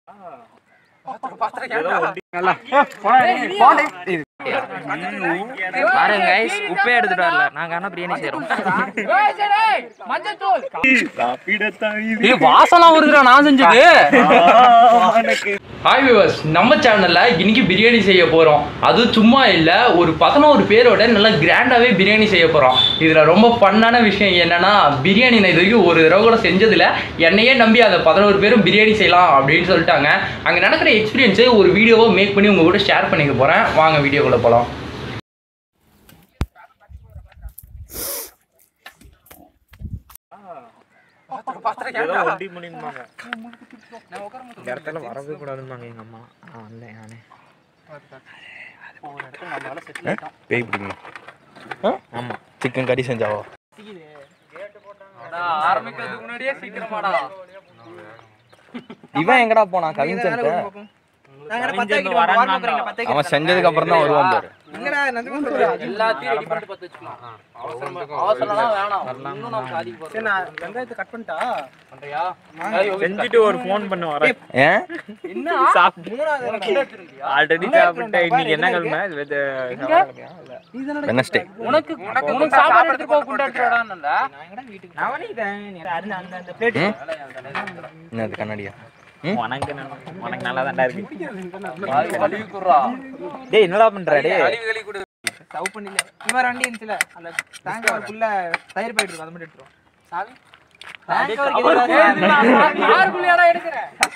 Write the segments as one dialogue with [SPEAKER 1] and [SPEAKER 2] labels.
[SPEAKER 1] பாருங்க guys, உப்பே எடுத்துட்டு வரல நாங்க ஆனா பிரியாணி செய்றோம் வாசலாம் வருதுடா நான் செஞ்சது ஹாய் வியூவர்ஸ் நம்ம சேனல்ல இன்னைக்கு பிரியாணி செய்ய போறோம் அது சும்மா இல்ல ஒரு பதினோரு பேரோட நல்லா கிராண்டாவே பிரியாணி செய்ய போறோம் இதுல ரொம்ப ஃபன்னான விஷயம் என்னன்னா பிரியாணி நான் இது வரைக்கும் ஒரு தடவை கூட செஞ்சதில்ல என்னையே நம்பி அந்த பதினோரு பேரும் பிரியாணி செய்யலாம் அப்படின்னு சொல்லிட்டாங்க அங்க நடக்கிற எக்ஸ்பீரியன்ஸை ஒரு வீடியோவை மேக் பண்ணி உங்க கூட ஷேர் பண்ணிக்க போறேன் வாங்க வீடியோக்குள்ள போலாம்
[SPEAKER 2] இந்த இடத்துல வரவே கூடாதும்பாங்க எங்க அம்மா நான் வந்தேன் நானே பேய் பிடிங்க ஆமா சிக்கன் கறி செஞ்சாவோ
[SPEAKER 1] ஆரம்பிக்கிறதுக்கு முன்னாடியே சீக்கிரமாடா
[SPEAKER 2] இவன் எங்கடா போனான் கவிஞன் அவன் செஞ்சதுக்கு அப்புறம் தான் வருவான் பாரு
[SPEAKER 1] எல்லாத்தையும் ரெடி பண்ணிட்டு பத்து வச்சுக்கலாம் அவசரமா அவசரம்லாம் வேணாம் இன்னும் நம்ம சாதிக்க போறோம் பண்றியா
[SPEAKER 3] செஞ்சுட்டு ஒரு ஃபோன் பண்ண வரேன்
[SPEAKER 2] ஏன்
[SPEAKER 1] என்ன
[SPEAKER 3] ஆல்ரெடி சாப்பிட்டேன் இன்னைக்கு என்ன கிழமை
[SPEAKER 2] வெனஸ்டே
[SPEAKER 1] உனக்கு உனக்கு சாப்பாடு எடுத்து போக குண்டாடுறாடா
[SPEAKER 2] என்னது கண்ணாடியா
[SPEAKER 3] உனக்கு என்ன- உனக்கு நல்லா தான்டா இருக்கு
[SPEAKER 1] கழுவி குடுறா
[SPEAKER 3] டேய் என்னடா பண்ற டேய்
[SPEAKER 4] ஸ்டவ் பண்ணில இவன் வண்டி இருந்துச்சுல அந்த டேங்க் ஃபுல்லா தயிர் போயிட்டு இருக்கும் அது மட்டும் எடுத்துரும்
[SPEAKER 1] சாவி
[SPEAKER 4] டேங்க்
[SPEAKER 1] யாருக்குள்ளயாடா எடுக்கிற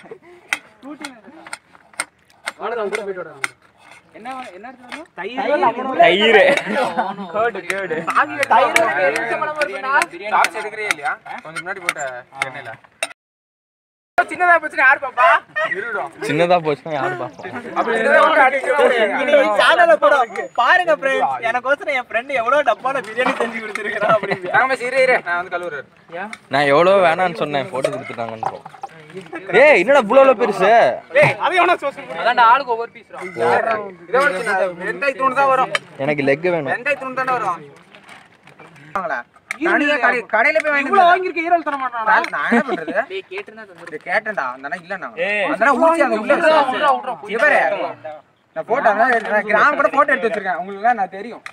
[SPEAKER 3] தயிர்
[SPEAKER 4] சின்னதா போச்சுன்னா யார் பாப்பா
[SPEAKER 2] சின்னதா போச்சுன்னா யாரு பாப்போம்
[SPEAKER 4] சேனல்ல போட பாருங்க ஃப்ரெண்ட்ஸ் எனக்கோசரம் என் ஃப்ரெண்ட் எவ்வளவு டப்பால பிரியாணி செஞ்சு கொடுத்துருக்கான் அப்படின்னு நாம சரி நான் வந்து கழுவுறேன்
[SPEAKER 2] நான் எவ்வளவு வேணாம்னு சொன்னேன் போட்டு கொடுத்துட்டாங்கன்னு போ. ஏய் என்னடா இவ்வளவு பெருசு
[SPEAKER 4] ஏய் அது எவனா சோசு
[SPEAKER 1] அதான்டா ஆளுக்கு ஒவ்வொரு பீஸ்
[SPEAKER 4] இதை வச்சு வெங்காயத்தூண் தான் வரும்
[SPEAKER 2] எனக்கு லெக் வேணும்
[SPEAKER 4] வெங்காயத்தூண் தானே வரும் தனியா கடை- கடையில போய் வாங்கி இவ்வளவு வாங்கிருக்க ஈரல் தர மாட்டானா நான் என்ன பண்றது
[SPEAKER 1] டேய் கேட்டுனா தந்துரு
[SPEAKER 4] இது கேட்டேன்டா அந்த அண்ணா இல்ல நான் அந்த அண்ணா ஊச்சி அந்த உள்ள இவரே நான் போட்டோ நான் கிராம் கூட போட்டோ எடுத்து வச்சிருக்கேன் உங்களுக்கு நான் தெரியும்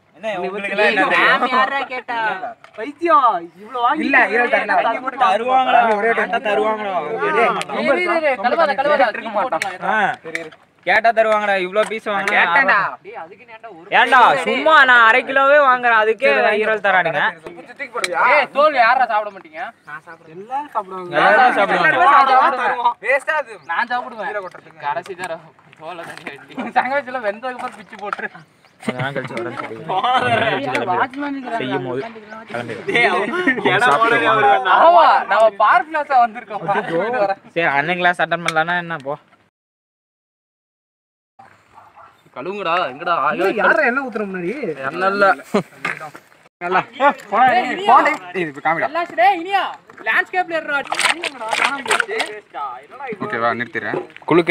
[SPEAKER 1] யாரா கேட்டா
[SPEAKER 4] பைத்தியம் இவ்வளவு வாங்கி இல்ல ஈரல் தரல தருவாங்களா ஒரே டைம் தருவாங்களா
[SPEAKER 1] கலவாத கலவாத தூக்கி போட்டுடலாம்.
[SPEAKER 3] கேட்டா தருவாங்கடா இவ்ளோ பீஸ் வாங்க
[SPEAKER 4] கேட்டேன்டா
[SPEAKER 1] டேய் அதுக்கு நேண்டா ஒரு
[SPEAKER 3] ஏன்டா சும்மா நான் அரை கிலோவே வாங்குறேன் அதுக்கே ஈரல் தரானுங்க
[SPEAKER 4] தூக்கி போடுவியா
[SPEAKER 1] ஏய் தோல் யாரா சாப்பிட மாட்டீங்க
[SPEAKER 4] எல்லாரும் சாப்பிடுவாங்க
[SPEAKER 3] எல்லாரும் சாப்பிடுவாங்க
[SPEAKER 4] வேஸ்டா அது
[SPEAKER 1] நான் சாப்பிடுவேன் கடைசி தர தோலை தனியா வெட்டி சங்கவச்சில வெந்ததுக்கு அப்புறம் பிச்சு போட்டுரு
[SPEAKER 3] கொஞ்ச நாள் கழிச்சு வரேன்னு சொல்லி செய்யும் போது
[SPEAKER 1] ஆமா நம்ம பார்க் பிளாஸா வந்திருக்கோம்
[SPEAKER 3] சரி அண்ணன் கிளாஸ் அட்டன் பண்ணலாம்னா என்ன போ
[SPEAKER 1] கழுவுங்கடா எங்கடா
[SPEAKER 4] யாரா என்ன ஊத்துற முன்னாடி
[SPEAKER 1] என்ன இல்ல இனியா லேண்ட்ஸ்கேப்ல ஏறா
[SPEAKER 4] ஓகேவா நிறுத்திடுறேன்
[SPEAKER 2] குளுக்க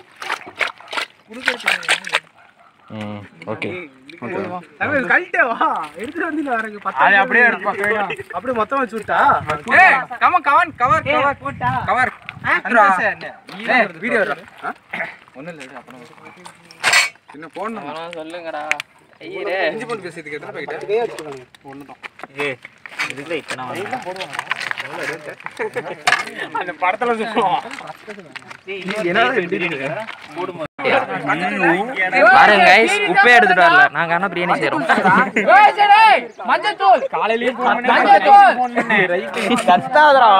[SPEAKER 2] ம் ஓகே
[SPEAKER 4] கழட்டே வா எடுத்துட்டு வந்து வரங்க அது அப்படியே அப்படியே மொத்தமா வச்சு விட்டா ஏய் கம கவன் கவர் கவர் போட்டா கவர் ஏய் வீடியோ ஒண்ணு இல்ல அப்புறம் என்ன போன்
[SPEAKER 1] சொல்லுங்கடா
[SPEAKER 4] இஞ்சி பூண்டு பேசியதுக்கு எத்தனை பாக்கெட்
[SPEAKER 3] இதுல இத்தனை அந்த படத்துல சொல்லுவோம்
[SPEAKER 1] பாருங்க கைஸ் உப்பே எடுத்துட்டு வரல நாங்க ஆனா பிரியாணி செய்றோம் மஞ்சள் தூள்
[SPEAKER 3] காலையிலயும்
[SPEAKER 1] மஞ்சள் தூள்
[SPEAKER 3] கத்தாதடா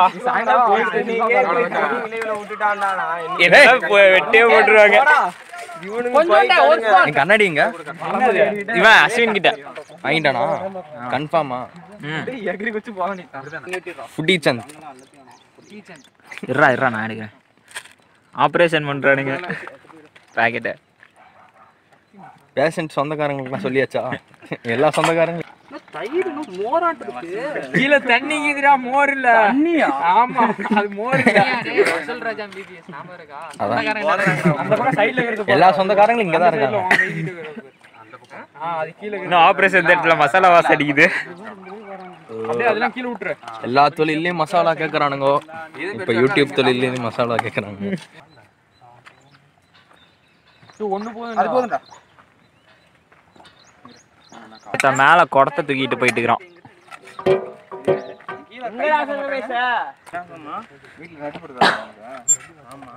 [SPEAKER 3] வெட்டே போட்டுருவாங்க
[SPEAKER 1] கொஞ்சம் ஒரு ஸ்பூன்
[SPEAKER 2] என் கண்ணாடி எங்க
[SPEAKER 3] இவன் அஸ்வின் கிட்ட
[SPEAKER 2] வாங்கிட்டானா கன்ஃபார்மா ஃபுட்டி சந்த்
[SPEAKER 3] இருறா இருறா நான் எடுக்கிறேன் ஆப்ரேஷன் பண்றானுங்க பாக்கெட்டை
[SPEAKER 2] பேஷண்ட் சொந்தக்காரங்களுக்குலாம் சொல்லியாச்சா எல்லா சொந்தக்காரங்களும்
[SPEAKER 3] கீழே தண்ணி கீதுடா மோர் இல்ல ஆமா அது மோர் இல்ல
[SPEAKER 1] வசல் ராஜா பிபிஎஸ் நாம இருக்கா
[SPEAKER 2] அதான்
[SPEAKER 3] அந்த பக்கம் சைடுல இருக்கு
[SPEAKER 2] எல்லா சொந்தக்காரங்களும் இங்க தான் இருக்காங்க
[SPEAKER 3] இன்னும் ஆபரேஷன் தேட்டர்ல மசாலா வாசம் அடிக்குது அதெல்லாம் கீழே விட்டுரு
[SPEAKER 2] எல்லா தொழிலையும் மசாலா கேக்குறானுங்க இப்ப யூடியூப் தொழிலையும் மசாலா கேக்குறாங்க
[SPEAKER 4] அது போதும்டா
[SPEAKER 3] மச்சான் மேல குடத்தை தூக்கிட்டு போயிட்டு இருக்கிறான்
[SPEAKER 4] வீட்டுல நட்டுப்படுதா ஆமா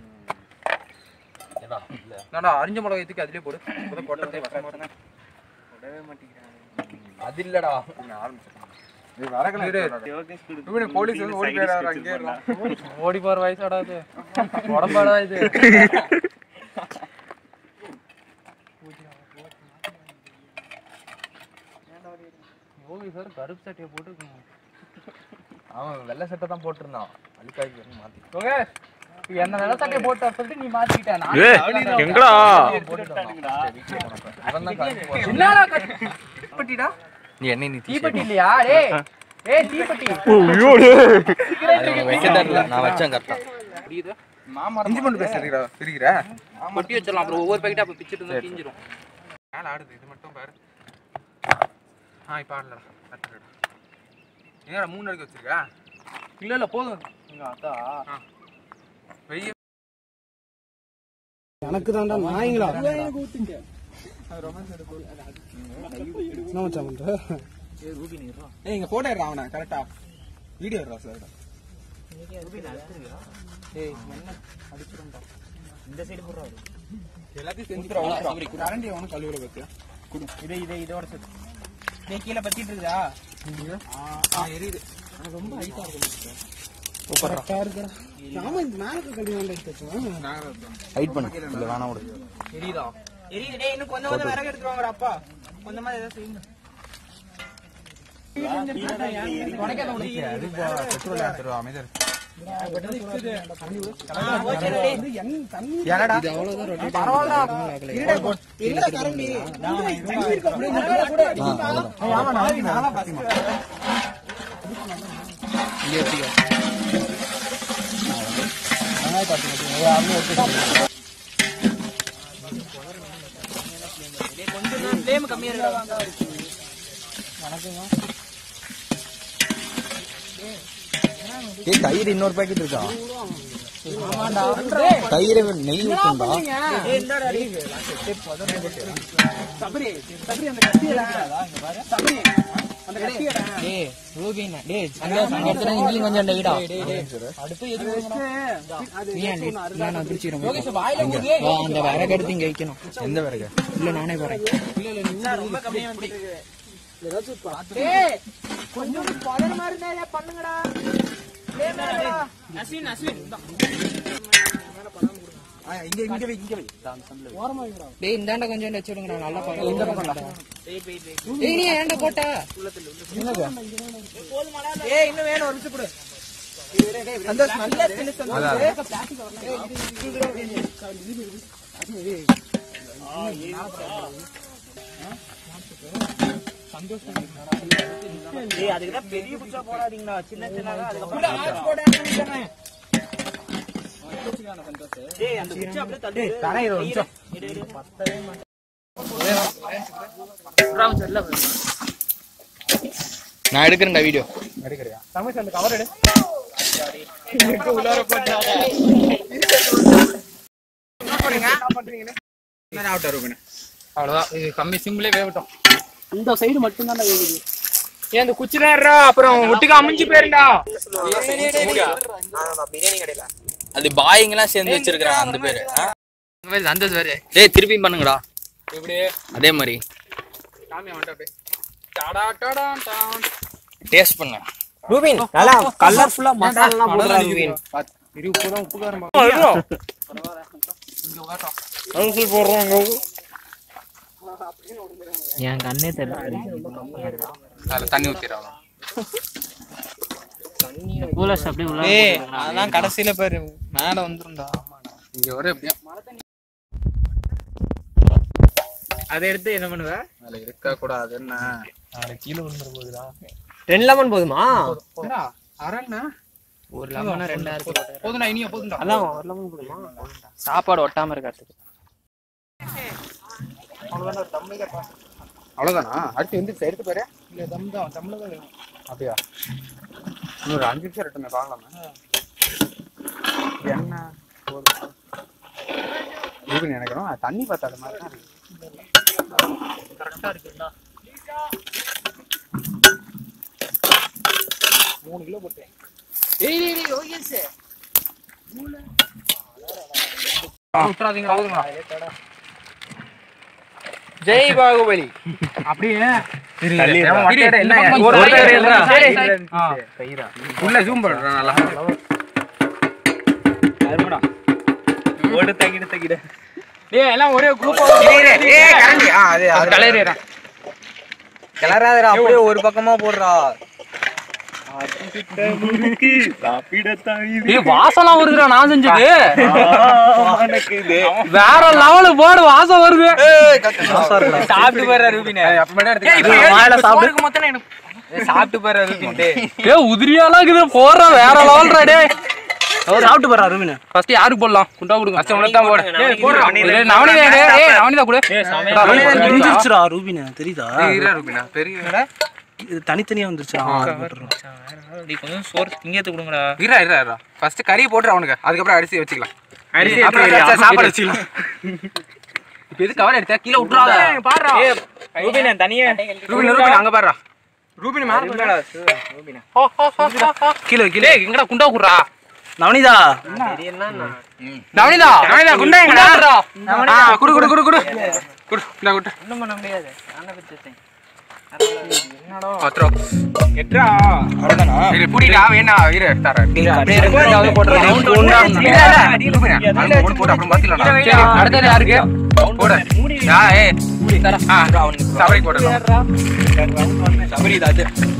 [SPEAKER 4] என்னடா அரிஞ்ச மிளகாய் தூக்கி அதுலயே போடு அப்பதான் கொட்டத்தை வசமா இருக்கும். அது இல்லடா போலீஸ் வந்து ஓடி போயிடாரு அங்கே
[SPEAKER 1] ஓடி போற வயசாடா இது உடம்பாடா இது யோகி சார் கருப்பு சட்டையை போட்டு
[SPEAKER 4] அவன் வெள்ளை சட்டை தான் போட்டிருந்தான் அழுக்காக்கி மாத்தி
[SPEAKER 1] என்ன வெள்ள சட்டையை போட்டு சொல்லிட்டு நீ மாத்திக்கிட்ட நான்
[SPEAKER 3] ஏய் எங்கடா
[SPEAKER 4] அவன் தான் காஞ்சி போறான்.
[SPEAKER 1] என்னடா தீப்பெட்டிடா
[SPEAKER 4] நீ என்ன நீ
[SPEAKER 1] தீப்பெட்டி இல்லையா டேய் ஏய் தீப்பெட்டி
[SPEAKER 4] நான் வச்சேன் கரெக்டா இஞ்சி பண்ணு பேசுறீங்களா பிரிக்கிற
[SPEAKER 1] கொட்டி வச்சிடலாம் அப்புறம் ஒவ்வொரு பேக்கெட்டா அப்ப பிச்சிட்டு இருந்தா தீஞ்சிரும்
[SPEAKER 4] மேல ஆடுது இது மட்டும் பாரு ஆ இப்ப ஆடலடா கரெக்டா என்னடா மூணு அடுக்கு வச்சிருக்க
[SPEAKER 1] இல்ல இல்ல போதும் எங்க அத்தா
[SPEAKER 4] வெய்ய
[SPEAKER 5] எனக்கு தான்டா நாய்ங்களா என்ன மச்சான் பண்ற
[SPEAKER 4] ஏய் இங்க போட்டோ எடுறா அவனை கரெக்டா வீடியோ எடுறா சார் எல்லாத்தையும் செஞ்சுட்டு கரண்டி அவனும் கழுவுற பத்தியா
[SPEAKER 5] இதை இதை இதோட சேர்த்து நீ கீழே பத்திட்டு இருக்குதா
[SPEAKER 4] ஆ எரியுது
[SPEAKER 5] கரெக்டா இருக்குடா ஆமா இந்த மேல கட்டி வேண்டாம்
[SPEAKER 4] ஹைட் பண்ணு இல்ல வேணாம் விடு
[SPEAKER 1] எரியுதா
[SPEAKER 5] எரியுது டேய் இன்னும் கொஞ்சம் கொஞ்சம் விறகு எடுத்துட்டு வாங்கடா அப்பா கொஞ்சமா ஏதாவது செய்யுங்க
[SPEAKER 4] பெட்ரோல் எடுத்துருவா அமைதியா இரு.
[SPEAKER 5] இல்லடா கரண்டி
[SPEAKER 4] ஏய் தயிர் இன்னொரு பாக்கெட் இருக்கா தயிர் நெய் ஊத்துண்டா
[SPEAKER 5] அந்த விறகு எடுத்து இங்க வைக்கணும்
[SPEAKER 4] எந்த விறகு
[SPEAKER 5] இல்ல நானே போறேன்
[SPEAKER 4] இங்க இங்க வை இங்க வை
[SPEAKER 5] டேய் இந்தாண்ட கொஞ்சம் வச்சு விடுங்கடா நல்லா பாருங்க இந்த பக்கம் டேய் நீ ஏன்டா போட்ட ஏய் இன்னும் வேணும் ஒரு நிமிஷம் கொடு அந்த நல்ல finish வந்து
[SPEAKER 1] நான் எடுக்கிறேன்டா வீடியோ அவ்வளவுதான் இது கம்மி சிம்பிளே வேகட்டும்
[SPEAKER 5] இந்த சைடு மட்டும் தான் வேகுது
[SPEAKER 1] ஏன் இந்த குச்சி நேரா அப்புறம் ஒட்டுக்க அமைஞ்சு போயிருண்டா
[SPEAKER 6] அது பாய்ங்கெல்லாம் சேர்ந்து வச்சிருக்காங்க அந்த பேரு ஆ?
[SPEAKER 1] அந்த வேறு
[SPEAKER 6] டேய் திருப்பி பண்ணுங்கடா
[SPEAKER 1] எப்படி
[SPEAKER 6] அதே மாதிரி
[SPEAKER 1] சாமி அவன்கிட்ட அப்படியே டாடா டாடா டான்
[SPEAKER 6] டேஸ்ட் பண்ணு
[SPEAKER 5] ரூபின் நல்லா கலர்ஃபுல்லா மசாலா போடுறா ரூபின் என் கண்ணே தெரியல
[SPEAKER 1] அதில் தண்ணி ஊற்றிடுறாங்க
[SPEAKER 5] கூலர்ஸ் அப்படியே உள்ள
[SPEAKER 6] ஏய் அதெல்லாம் கடைசியில பாரு மேல வந்துரும்டா
[SPEAKER 1] இங்கே வர எப்படியா
[SPEAKER 5] அதை எடுத்து என்ன பண்ணுவ
[SPEAKER 1] அதில் இருக்க கூடாது என்ன
[SPEAKER 5] ரெண்டு லெமன் போதுமா
[SPEAKER 1] அரண்ணா
[SPEAKER 5] ஒரு லெமன் ரெண்டாயிரத்து
[SPEAKER 1] போதும்டா இனியா போதும்டா
[SPEAKER 5] அதான் ஒரு லெமன் போதுமா சாப்பாடு ஒட்டாம இருக்கிறதுக்கு
[SPEAKER 4] அவ்வளவுதானா அடுத்து வந்து எடுத்து பாரு இல்ல தம் தான் தம்ல தான் வேணும் அப்படியா இன்னொரு அஞ்சு நிமிஷம் ரெட்டு பார்க்கலாமா என்ன ரூபின் நினைக்கிறோம் அது தண்ணி பத்தாத மாதிரி தான் இருக்கு. ஜெய் பாகுபலி அப்படியே உள்ள ஜூம் பண்றேன் நல்லா
[SPEAKER 3] ஓடு தகிடு தகிடு
[SPEAKER 4] டேய் எல்லாம் ஒரே குரூப் கலரிறேன்
[SPEAKER 5] கிளறாதடா அப்படியே ஒரு பக்கமா போடுறா
[SPEAKER 1] ஏய் வாசம்லாம் வருதுடா நான் செஞ்சது வேற லெவலு போடு வாசம் வருது
[SPEAKER 5] சாப்பிட்டு போற ரூபின்
[SPEAKER 1] வாயில சாப்பிடு
[SPEAKER 5] சாப்பிட்டு போற ரூபின்
[SPEAKER 1] ஏ உதிரியாலாம் இருக்குது போடுற வேற லெவல்ரா டேய்
[SPEAKER 5] சாப்பிட்டு போறா ரூபின்
[SPEAKER 1] ஃபர்ஸ்ட் யாருக்கு போடலாம் குண்டா கொடுங்க
[SPEAKER 4] ஃபர்ஸ்ட் உனக்கு தான் போடு
[SPEAKER 1] ஏய், நவனிதா எங்க? ஏய் நவனிதா கொடு
[SPEAKER 7] வந்துருச்சுடா ரூபின் தெரியுதா
[SPEAKER 4] இரு ரூபினா பெரிய
[SPEAKER 7] இது தனித்தனியா வந்துருச்சுடா
[SPEAKER 3] கொஞ்சம் சோறு திங்கத்து கொடுங்கடா
[SPEAKER 4] இரா இரா இரா ஃபர்ஸ்ட் கறி போட்டு அவனுக்கு அதுக்கப்புறம் அரிசி வச்சுக்கலாம்
[SPEAKER 3] அரிசி
[SPEAKER 4] அப்புறம்
[SPEAKER 3] எடுத்து
[SPEAKER 4] சாப்பாடு வச்சுக்கலாம் இப்போ எது கவர் எடுத்தா கீழே விட்டுறாத பாடுறா
[SPEAKER 3] ரூபின் தனியா
[SPEAKER 4] ரூபின் ரூபின் அங்க பாடுறா ரூபின் மேல
[SPEAKER 1] கீழே கீழே எங்கடா குண்டா குடுறா
[SPEAKER 7] நவனிதா
[SPEAKER 1] நவனிதா
[SPEAKER 4] நவனிதா, குண்டா எங்கடா?
[SPEAKER 1] குடுறா.
[SPEAKER 4] ஆ குடு குடு குடு குடு குடு இந்த குடு பத்ரோ எட்ரா அவ்வளவுதானா இது புடிடா வேணா இரு தர
[SPEAKER 5] அப்படியே ரெண்டாவது போடுறா
[SPEAKER 4] போட்டு அப்புறம் பாத்திலாம்
[SPEAKER 1] சரி, அடுத்தது யாருக்கு
[SPEAKER 4] போடு ஆ ஏ ஆ சபரி போடலாம் சபரி இது அது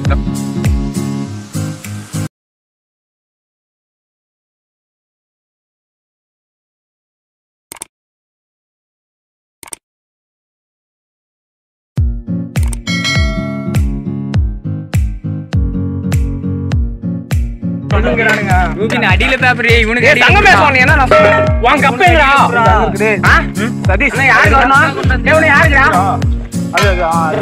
[SPEAKER 3] ரூபின் அடியில பேப்பர் இவனுக்கு
[SPEAKER 4] ஏய் தங்க பேசுவான் என்ன நான் சொல்றேன் உன் கப் எங்கடா ஆ சதீஷ் யாருக்கு வரணும் ஏய் உன யாருக்குடா அது அது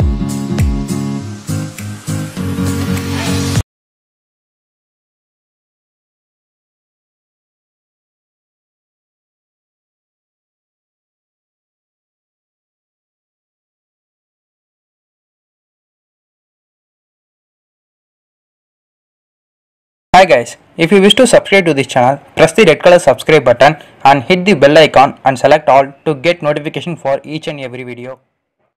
[SPEAKER 8] Hi guys, if you wish to subscribe to this channel, press the red color subscribe button and hit the bell icon and select all to get notification for each and every video.